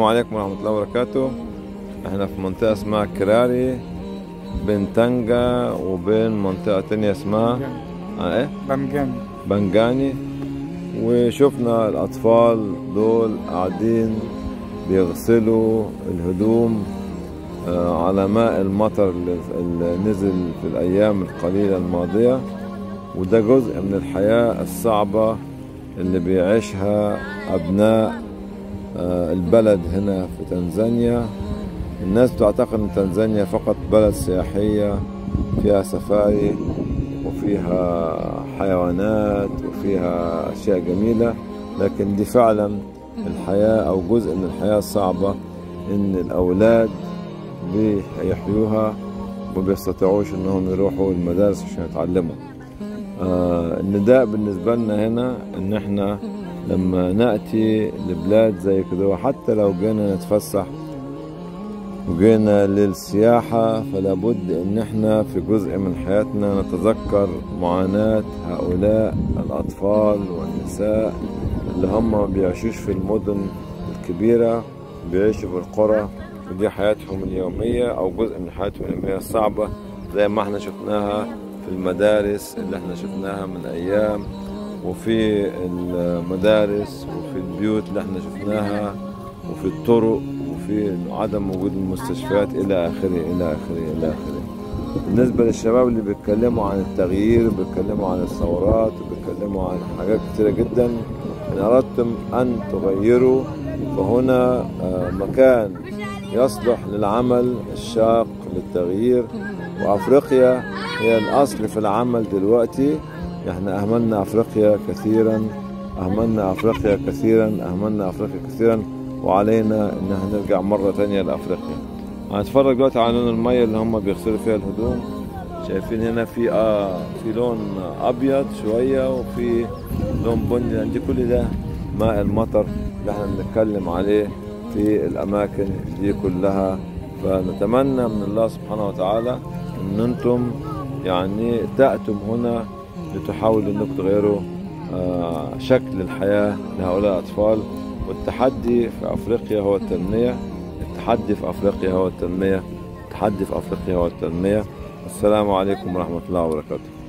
السلام عليكم ورحمة الله وبركاته احنا في منطقة اسمها كراري بين تانجا وبين منطقة تانية اسمها آه ايه بمجاني بنجاني وشفنا الأطفال دول قاعدين بيغسلوا الهدوم آه، على ماء المطر اللي اللي نزل في الأيام القليلة الماضية وده جزء من الحياة الصعبة اللي بيعيشها أبناء آه، البلد هنا في تنزانيا الناس بتعتقد ان تنزانيا فقط بلد سياحية فيها سفاري وفيها حيوانات وفيها أشياء جميلة لكن دي فعلا الحياة أو جزء من الحياة الصعبة إن الأولاد بيحيوها وما بيستطيعوش إنهم يروحوا المدارس عشان يتعلموا آه النداء بالنسبة لنا هنا إن إحنا لما نأتي لبلاد زي كده حتى لو جينا نتفسح وجينا للسياحة فلا بد ان احنا في جزء من حياتنا نتذكر معاناة هؤلاء الأطفال والنساء اللي هم ما بيعيشوش في المدن الكبيرة بيعيشوا في القرى ودي حياتهم اليومية أو جزء من حياتهم اليومية الصعبة زي ما احنا شفناها في المدارس اللي احنا شفناها من أيام وفي المدارس وفي البيوت اللي احنا شفناها وفي الطرق وفي عدم وجود المستشفيات الى اخره الى اخره الى اخره بالنسبه للشباب اللي بيتكلموا عن التغيير بيتكلموا عن الثورات وبيتكلموا عن حاجات كتيره جدا ان اردتم ان تغيروا فهنا آه، مكان يصلح للعمل الشاق للتغيير وافريقيا هي الاصل في العمل دلوقتي احنا اهملنا افريقيا كثيرا اهملنا افريقيا كثيرا اهملنا افريقيا كثيرا وعلينا ان احنا نرجع مرة تانية لافريقيا هنتفرج دلوقتي على لون المية اللي هم بيغسلوا فيها الهدوم شايفين هنا في آه في لون ابيض شوية وفي لون بني لان دي كل ده ماء المطر اللي احنا بنتكلم عليه في الاماكن دي كلها فنتمنى من الله سبحانه وتعالى ان انتم يعني تأتم هنا لتحاولوا انكم تغيروا آه شكل الحياة لهؤلاء الأطفال والتحدي في أفريقيا هو التنمية التحدي في أفريقيا هو التنمية التحدي في أفريقيا هو التنمية السلام عليكم ورحمة الله وبركاته